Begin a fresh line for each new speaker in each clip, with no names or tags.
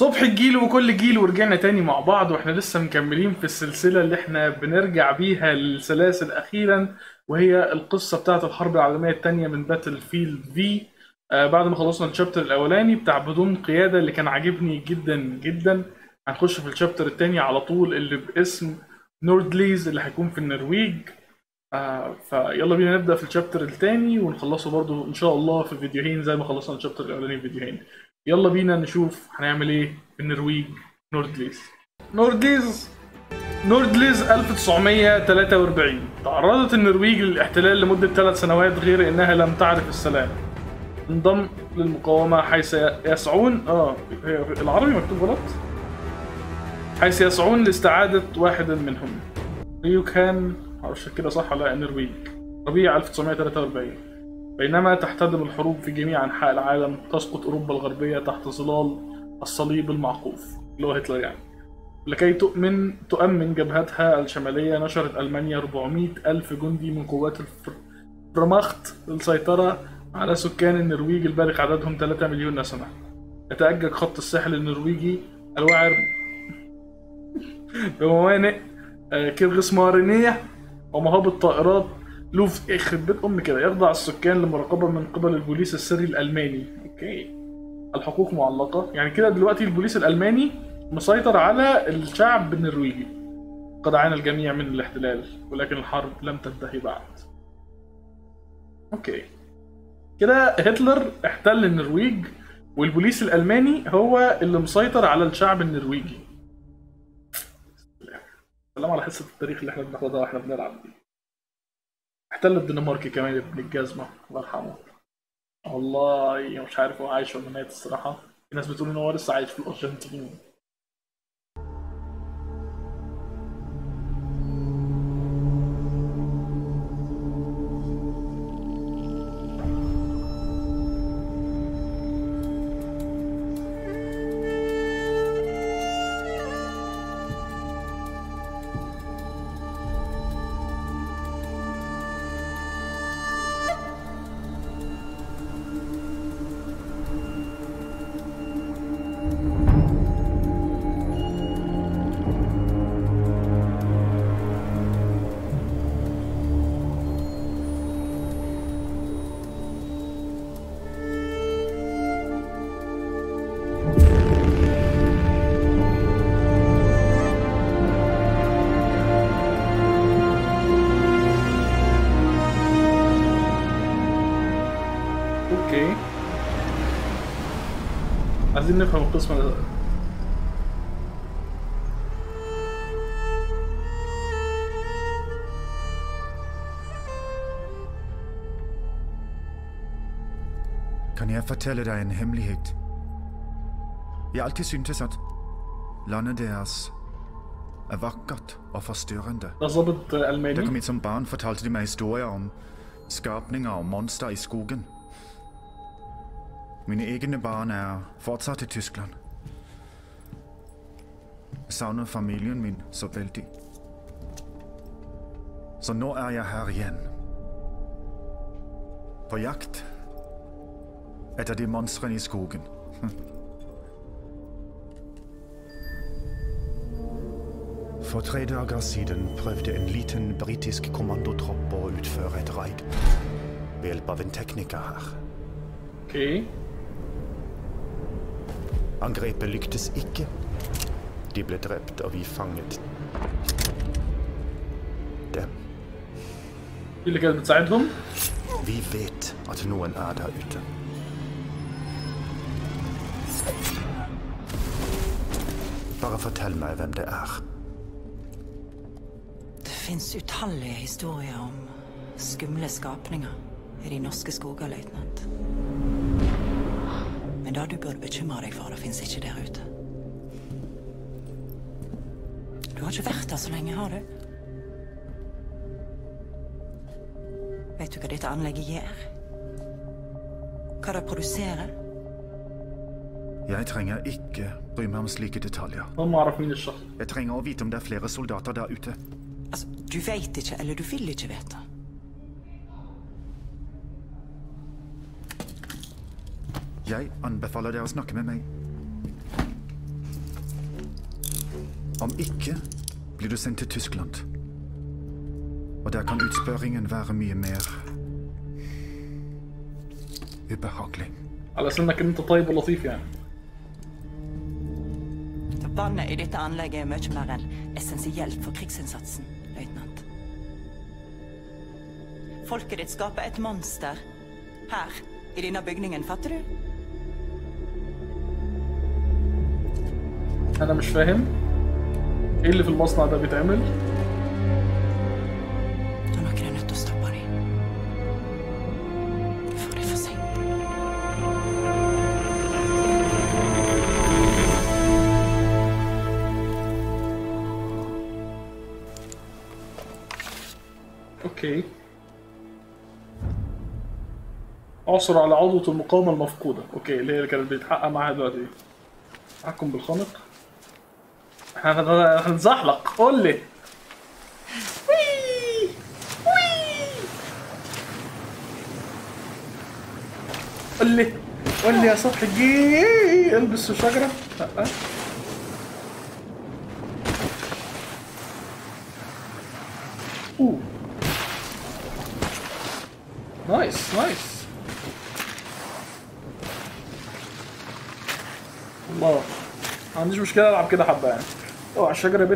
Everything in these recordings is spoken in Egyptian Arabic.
صبح الجيل وكل جيل ورجعنا تاني مع بعض واحنا لسه مكملين في السلسلة اللي احنا بنرجع بيها للسلاسل أخيرا وهي القصة بتاعة الحرب العالمية التانية من باتل فيلد في آه بعد ما خلصنا الشابتر الأولاني بتاع بدون قيادة اللي كان عاجبني جدا جدا هنخش في الشابتر التاني على طول اللي باسم نوردليز اللي هيكون في النرويج آه فيلا بينا نبدأ في الشابتر التاني ونخلصه برضو إن شاء الله في فيديوهين زي ما خلصنا الشابتر الأولاني في فيديوهين يلا بينا نشوف هنعمل ايه في النرويج نوردليز نوردليز نوردليز 1943 تعرضت النرويج للاحتلال لمدة ثلاث سنوات غير انها لم تعرف السلام انضم للمقاومة حيث يسعون اه هي العربي مكتوب غلط حيث يسعون لاستعادة واحد منهم ريو كان معرفش كده صح ولا لا النرويج ربيع 1943 بينما تحتدم الحروب في جميع أنحاء العالم تسقط أوروبا الغربية تحت ظلال الصليب المعقوف اللي هو هتلر يعني لكي تؤمن تؤمن جبهتها الشمالية نشرت ألمانيا 400 ألف جندي من قوات الفرماخت للسيطرة على سكان النرويج البالغ عددهم 3 مليون نسمة يتأجج خط الساحل النرويجي الوعر بموانئ كيرغس مارينية ومهابط طائرات لوف يخرب بيت ام كده يخضع السكان لمراقبه من قبل البوليس السري الالماني اوكي الحقوق معلقه يعني كده دلوقتي البوليس الالماني مسيطر على الشعب النرويجي قد عانى الجميع من الاحتلال ولكن الحرب لم تنتهي بعد اوكي كده هتلر احتل النرويج والبوليس الالماني هو اللي مسيطر على الشعب النرويجي سلام على حصه التاريخ اللي احنا بناخدها واحنا بنلعب دي احتل الدنمارك كمان ابن الجزمة الله يرحمه والله مش عارف هو عايش ولا مات الصراحة في ناس بتقول ان هو لسه عايش في الأرجنتين اوكي عايزين نفهم القسم ده
Kan jeg fortelle deg en hemmelighet? Jeg har alltid syntes at landet deres er vakkert og forstyrrende.
ده ظابط
Da jeg kom
ألماني
hit som barn, fortalte de meg historier om skapninger og monstre i skogen. Mine egne barn er fortsatt i Tyskland. Jeg savner familien min så veldig. Så nå er jeg her igjen. På jakt etter de monstrene i skogen. For tre dager siden prøvde en liten britisk kommandotropp å utføre et raid ved hjelp av en tekniker her.
اوكي
Angrepet lyktes ikke. De ble drept, og vi fanget dem.
دي اللي كانت بتساعدهم
Vi vet at noen er der ute. Bare fortell meg hvem det er.
Det fins utallige historier om skumle skapninger i de norske skoger, løytnant. Men det du burde bekymre deg for, det fins ikke der ute. Du har ikke vært der så lenge, har du? Vet du hva dette anlegget gjør? Hva det produserer?
Jeg trenger ikke bry meg om slike detaljer.
هم أعرف مين الشخص
Jeg trenger å vite om det er flere soldater der ute.
Altså, du veit ikke, eller du vil ikke vite.
Jeg anbefaler deg å snakke med meg. Om ikke blir du sendt til Tyskland. Og der kan utspørringen være mye mer ubehagelig.
على سنك ان انت طيب ولطيف يعني
Vannet i dette anlegget er mye mer enn essensielt for krigsinnsatsen, løytnant. Folket ditt skaper et monster. Her, i denne bygningen, fatter du?
انا مش فاهم ايه اللي في المصنع ده بيتعمل
Da noen er nødt til å stoppe dem. Før det er for sent.
اوكي عثر على عضوة المقاومة المفقودة اوكي اللي هي اللي كانت بيتحقق معاها دلوقتي دي تحكم بالخنق احنا هن- هنزحلق قول لي وي! وي! قول لي قول لي يا سطح جي البس في شجرة لا اوه نايس نايس الله ما عنديش مشكلة ألعب كده حبة يعني اوعى الشجرة يا بت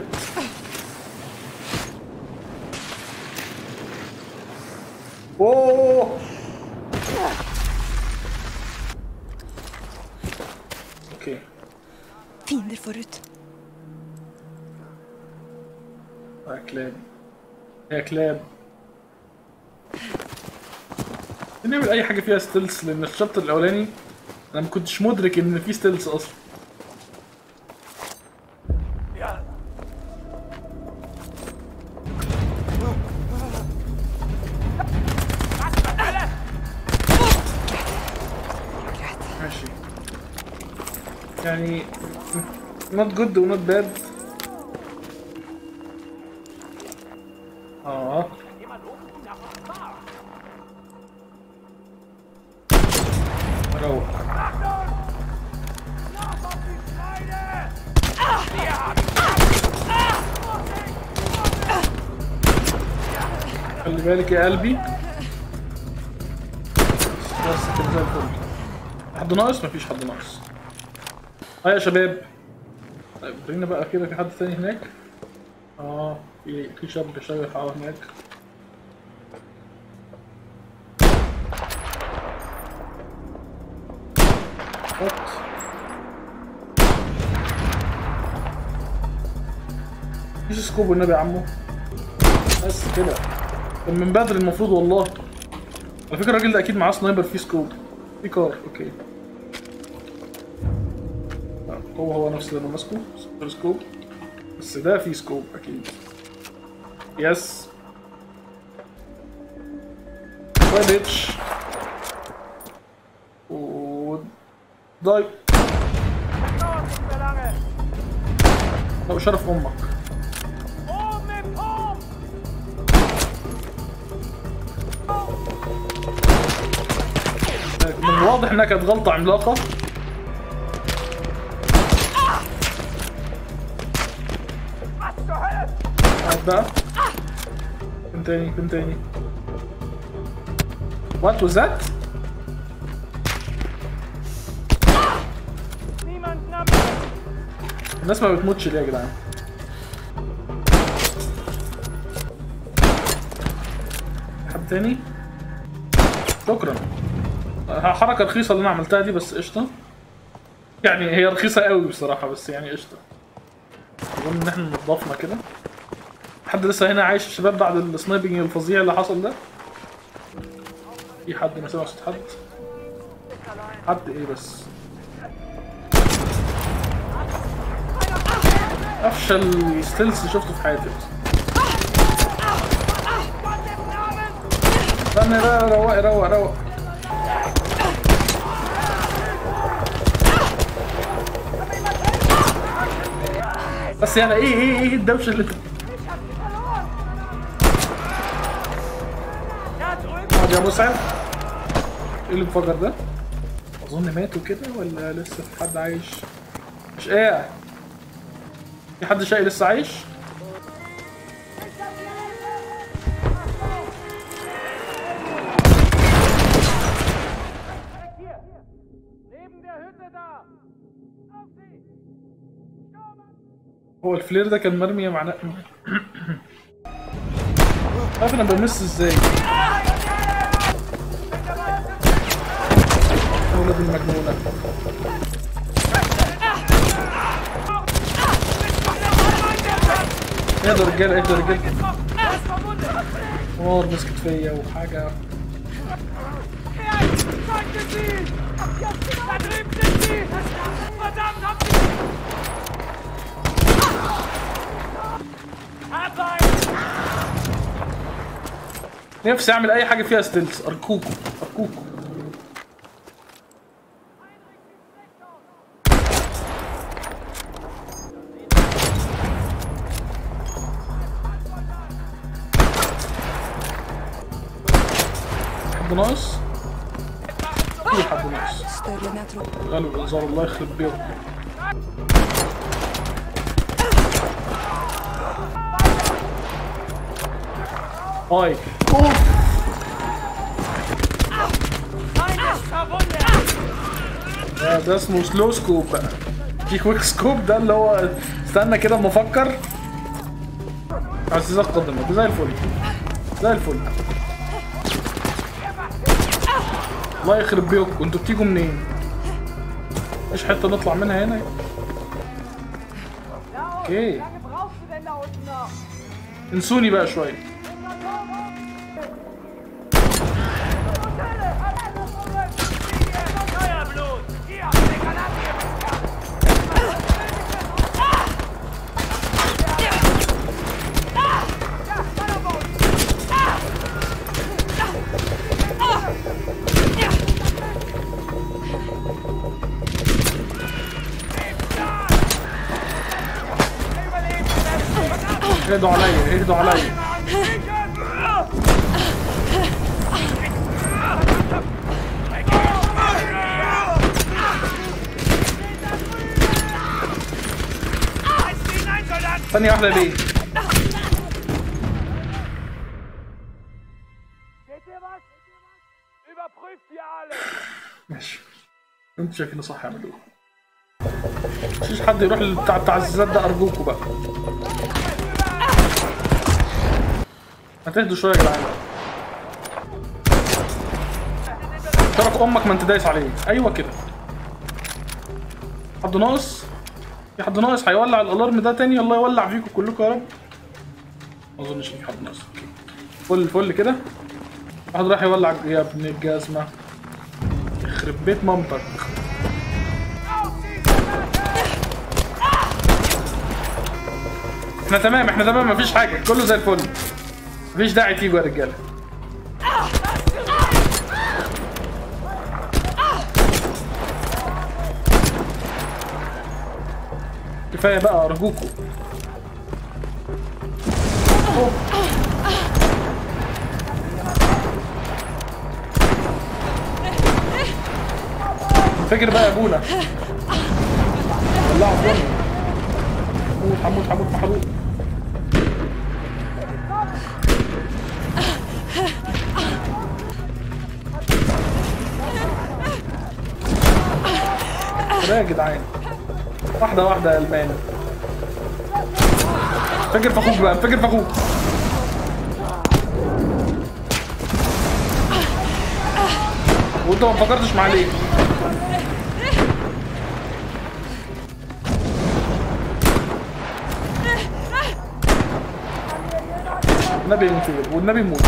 اوه اوكي
Fiender forut.
يا كلاب يا كلاب نعمل اي حاجه فيها ستيلز لان الشابتر الاولاني انا ما كنتش مدرك ان في ستيلز اصلا ماشي يعني not good و not bad اه روح خلي بالك يا قلبي بس كده زي الفل حد ناقص مفيش حد ناقص اه يا شباب طيب ورينا بقى كده في حد تاني هناك اه في في شاب شايف على هناك وات مفيش سكوب والنبي يا عمو بس كده كان من بدري المفروض والله على فكرة الراجل ده أكيد معاه سنايبر فيه سكوب في كار أوكي آه، هو هو نفس اللي أنا ماسكه سوبر سكوب بس ده فيه سكوب أكيد يس باي بيتش و داي لو شرف امك من الواضح انها كانت غلطة عملاقة هات بقى فين تاني فين تاني What was that? الناس ما بتموتش ليه يا جدعان؟ حد تاني؟ شكرا حركة رخيصة اللي انا عملتها دي بس قشطة يعني هي رخيصة قوي بصراحة بس يعني قشطة اظن ان احنا نضفنا كده حد لسه هنا عايش يا شباب بعد السنايبنج الفظيع اللي حصل ده في حد انا سامع صوت حد حد ايه بس افشل ستيلز شفته في حياتي استنى لا روق روق روق بس يعني ايه ايه ايه الدوشه اللي انت اقعد يا مسعد ايه اللي انفجر ده؟ اظن ماتوا كده ولا لسه في حد عايش؟ مش قاعد في حد شقي لسه عايش هو الفلير ده كان مرمي مع عارف انا بمس ازاي اولاد المجنونه اهدوا يا رجاله اهدوا يا رجاله نار مسكت فيا وحاجه نفسي اعمل اي حاجه فيها ستيلز ارجوكوا ارجوكوا حد ناقص في حد ناقص
Støvler ned, tro.
غالب الانذار الله يخرب بيهم هاي اوف ده, ده اسمه سلو سكوب بقى في كويك سكوب ده اللي هو استنى كده اما افكر عزيزة القدمة زي الفل زي الفل الله يخرب بيكم انتوا بتيجوا منين؟ مفيش حتة نطلع منها هنا اوكي
Lange brauchst du denn da unten noch?
انسوني بقى شوية
Feuerblut! Hier, der Kanadier!
اهدوا عليا اهدوا عليا
Nein, Soldat!
ثانية واحدة ليه؟
Seht ihr was? Überprüft ihr alle!
ماشي انتوا شايفينه صح اعملوه مفيش حد يروح لبتاع التعزيزات ده ارجوكوا بقى هتهدوا شويه يا جدعان ترك امك ما انت دايس عليه ايوه كده حد ناقص في حد ناقص هيولع الالارم ده تاني الله يولع فيكم كلكم يا رب ما اظنش ان في حد ناقص أوكي. فل فل كده واحد راح يولع يا ابن الجزمه يخرب بيت مامتك احنا تمام احنا تمام مفيش حاجه كله زي الفل مفيش داعي تيجوا يا رجاله كفايه بقى ارجوكوا أوه. فاكر بقى يا ابونا ولعوا الدنيا حمود حمود حمود محروق يا جدعان واحدة واحدة يا المان فاكر في اخوك بقى فاكر في اخوك وانت ما فكرتش مع ليه النبي ينفير والنبي يموت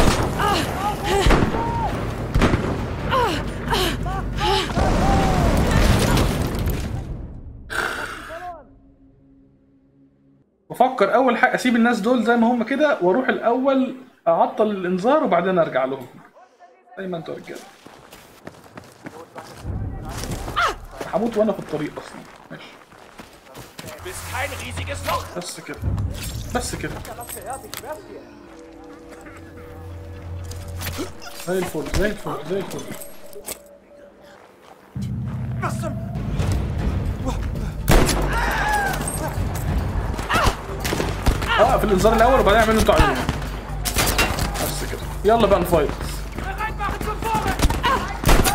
بفكر اول حاجه اسيب الناس دول زي ما هم كده واروح الاول اعطل الانذار وبعدين ارجع لهم زي ما انتوا رجاله هموت وانا في الطريق اصلا ماشي
Du bist kein riesiges Loch!
بس كده بس كده زي الفل زي الفل زي الفل اه في الانذار الاول وبعدين اعملوا انتوا عايزينه بس كده يلا بقى نفايت
Bereit machen zum Vorrücken!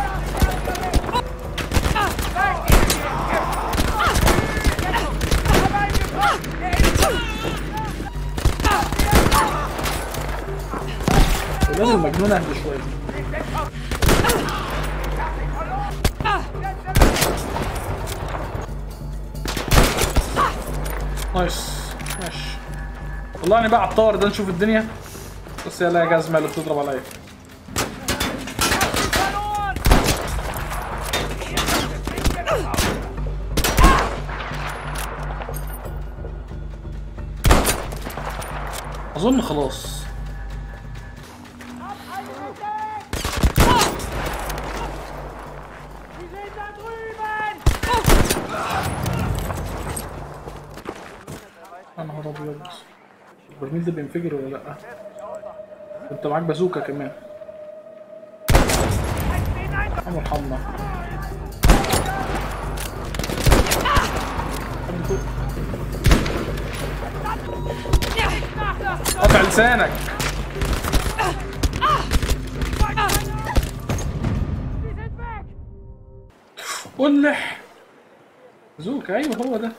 ولاد المجنون اهدى شويه نايس ماشي طلعني بقى على الطار ده نشوف الدنيا بس يلا يا جزمه اللي بتضرب عليا
Verloren!
اظن خلاص
Sie sind da drüben!
يا نهار ابيض البرميل ده بينفجر ولا لا انت معاك بازوكا كمان اللهم ارحمنا حد فوق. قطع لسانك
Sie sind weg!
قلح بازوكا ايوه هو ده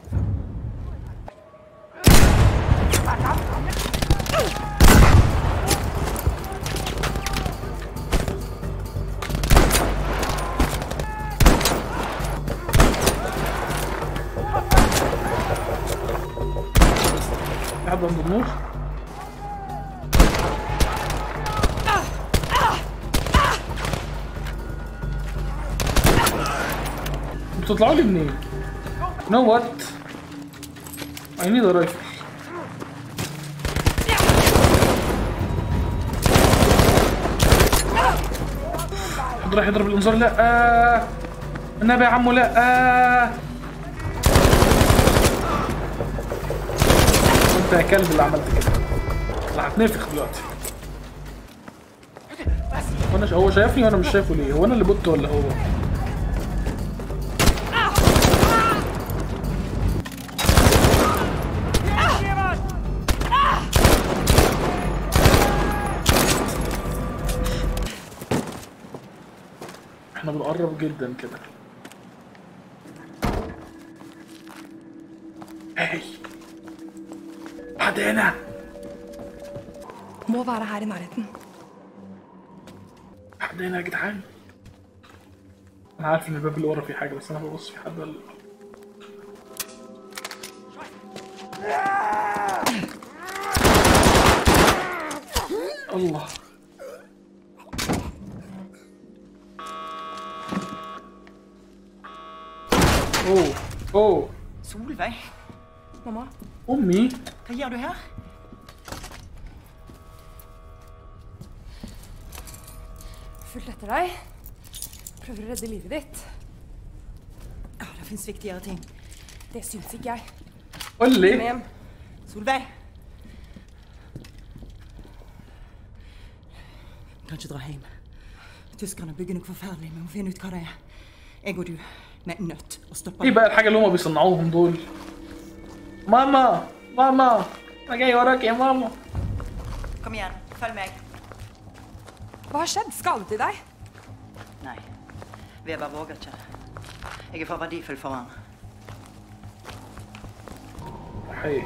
في حد عند النور بتطلعوا لي منين؟ نو وات I need a rifle حد راح يضرب الانذار لا آه. النبي يا عمو لا آه. انت يا كلب اللي عملت كده انا هتنفخ دلوقتي هو انا هو شايفني وانا مش شايفه ليه هو انا اللي بوت ولا هو
Jemand!
احنا بنقرب جدا كده هاي حد هنا
Må være her i nærheten.
حد هنا يا جدعان انا عارف ان الباب اللي ورا فيه حاجه بس انا ببص في حد ولا لا. الله اوه اوه
Solveig,
Mamma,
امي
hva gjør du her?
fulgt etter deg. Prøver å redde livet ditt.
Ja, det fins viktigere ting.
Det syns ikke jeg.
قول
Kom
لي
hjem.
Solveig! Vi kan ikke dra hjem. Tyskerne bygger noe forferdelig. Vi må finne ut hva det er. Jeg og du, vi er nødt å stoppe
ايه بقى الحاجه اللي هما بيصنعوهم دول ماما ماما انا جاي وراك يا ماما
Kom igjen, følg meg.
Hva har skjedd? Skadet de deg?
Nei, Weber våger ikke. Jeg er for verdifull for han.
حي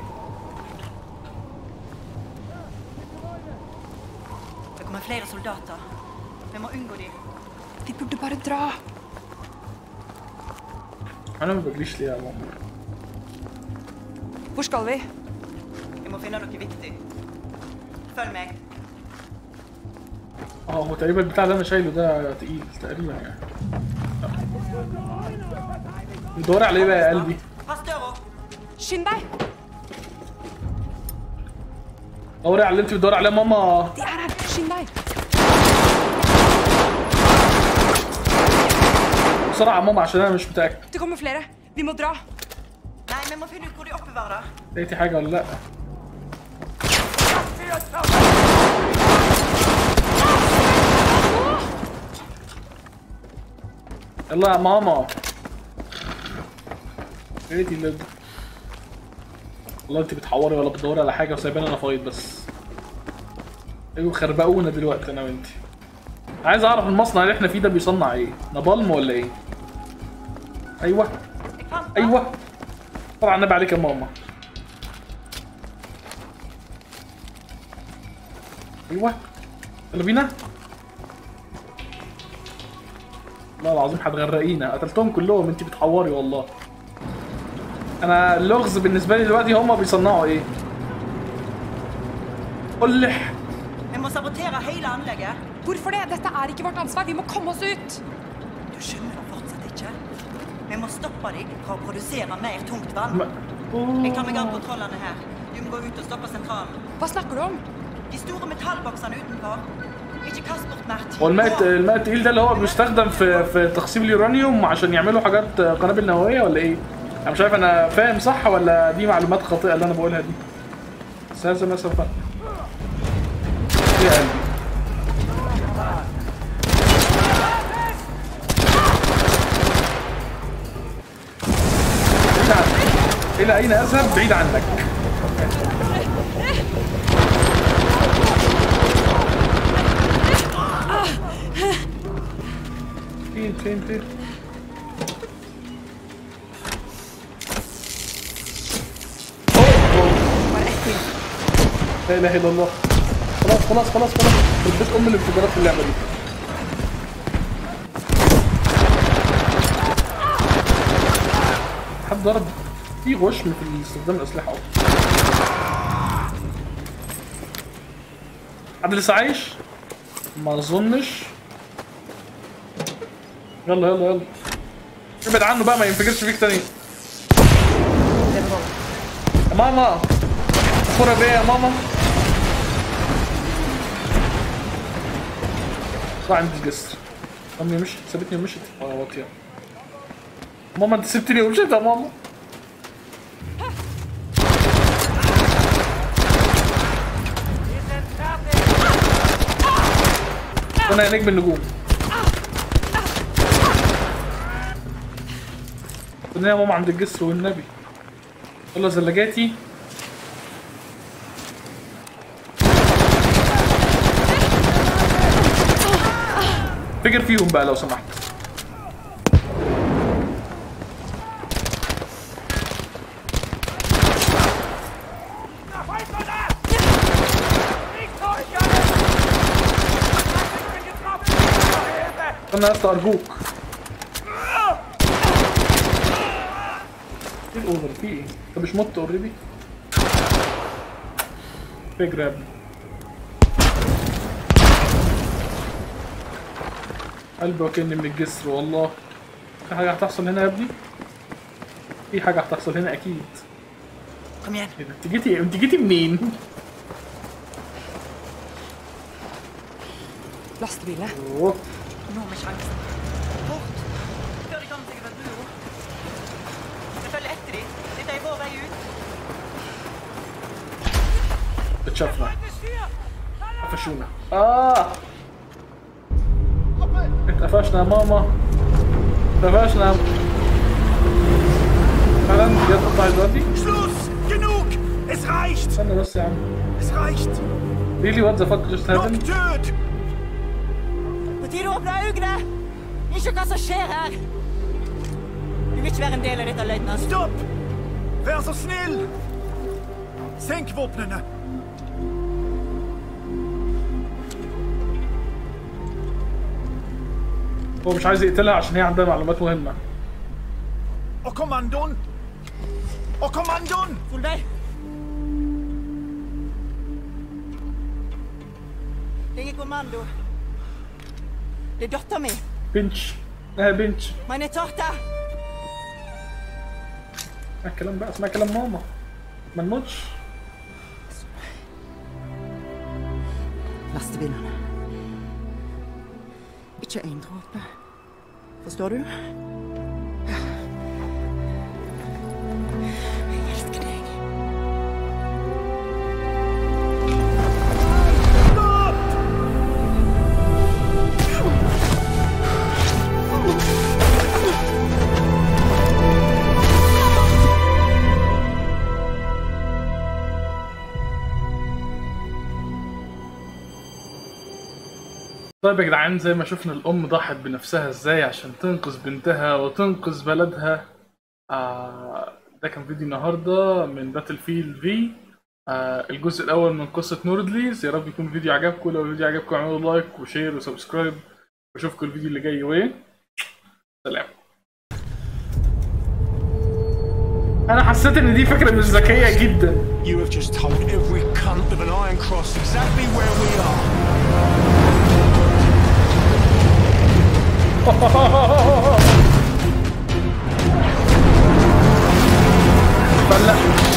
Det kommer flere soldater. Vi må unngå dem.
Vi burde bare dra.
انا ما بجريش ليه يا ماما
Hvor skal vi?
Vi må finne noe viktig. Følg meg.
اه هو تقريبا البتاع اللي انا شايله ده تقيل تقريبا يعني بتدور على ايه بقى يا قلبي
Pass døra!
Skynd deg!
دوري على اللي انت بتدور عليه ماما
De er her! Skynd deg!
بسرعه يا ماما عشان انا مش متاكد
Det kommer flere. Vi må dra.
Nei, vi må finne ut hvor de oppbevarer det.
لقيتي حاجه ولا لا يلا يا ماما لقيتي اللي والله انت بتحوري ولا بتدوري على حاجه وسايباني انا فايض بس ايوه خربقونا دلوقتي انا وانت عايز اعرف المصنع اللي احنا فيه ده بيصنع ايه نابالم ولا ايه ايوه ايوه طبعا النبي عليك يا ماما ايوه يلا بينا والله العظيم هتغرقينا قتلتهم كلهم انت بتحوري والله انا اللغز بالنسبه لي دلوقتي هما بيصنعوا ايه قلح
Vi må sabotere hele anlegget.
Hvorfor det? Dette er ikke vårt ansvar. Vi må komme oss ut.
Du skjønner det fortsatt ikke? Vi må stoppe dem fra å produsere mer tungt vann. Jeg tar meg av kontrollene her. Du må gå ut og stoppe sentralen.
Hva snakker du om?
De store metallboksene utenfor. Ikke kast bort mer tid.
هو الماء الماء التقيل ده اللي هو بيستخدم في في تخصيب اليورانيوم عشان يعملوا حاجات قنابل نوويه ولا ايه؟ انا مش عارف انا فاهم صح ولا دي معلومات خاطئه اللي انا بقولها دي. بس هذا ما سوف يا قلبي بعيد عنك. الى اين اذهب بعيد عنك فين فين فين لا اله الا الله خلاص خلاص خلاص خلاص بس ام الانفجارات في اللعبه دي حد ضرب في غشم في استخدام الاسلحه اهو حد لسه عايش؟ ما اظنش يلا يلا يلا ابعد عنه بقى ما ينفجرش فيك تاني يا ماما فخورة بيا يا ماما طلع عندي الجسر امي مشت سابتني ومشت اه واطيه ماما انت سبتني ومشيت يا ماما انا يا نجم النجوم قلنا يا ماما عند الجسر والنبي يلا زلاجاتي فجر فيهم بقى لو سمحت
Weiter da! Nicht durchgehen! Ich bin getroffen! Hilfe!
استنى يا اسطى ارجوك ايه الاوفر في ايه؟ انت مش مت اوريدي؟ فجر يا ابني قلبي وكأني من الجسر والله في حاجة هتحصل هنا يا ابني؟ في حاجة هتحصل هنا أكيد
Kom igjen.
ايه ده؟ انت جيتي انت جيتي منين؟
Lastebiler.
اوه
Nå med sjansen. Fort! Før de kommer seg over brua. Vi følger etter dem. Dette er vår vei ut.
اتشافنا قفشونا اه اتقفشنا يا ماما اتقفشنا فعلا دي هتقطع دلوقتي
Schluss! Genug! Es reicht!
استنى بس يا عم
Es reicht!
really what the fuck just happened
Nocturne!
På tide å åpne øynene! Ikke hva som skjer her! Du vil ikke være en del av dette, løytnant.
Stopp! Vær så snill! Senk våpnene!
هو مش عايز يقتلها عشان هي عندها معلومات مهمة
Og kommandoen! Og kommandoen!
Solveig! Jeg er kommando. Det er dattera mi.
بنش اه بنش
Meine Tochter.
اسمع الكلام بقى اسمع كلام ماما ما نموتش
Lastebilene. Ikke én dråpe. Forstår du? Jeg elsker deg.
طيب يا جدعان زي ما شفنا الأم ضحت بنفسها ازاي عشان تنقذ بنتها وتنقذ بلدها آه ده كان فيديو النهارده من باتل فيلد في آه الجزء الأول من قصة نوردليز يا رب يكون الفيديو عجبكم لو الفيديو عجبكم اعملوا لايك وشير وسبسكرايب واشوفكم الفيديو اللي جاي وين سلام أنا حسيت إن دي فكرة مش ذكية جدا
You have just told every cunt of an Iron Cross exactly where we are.
فلا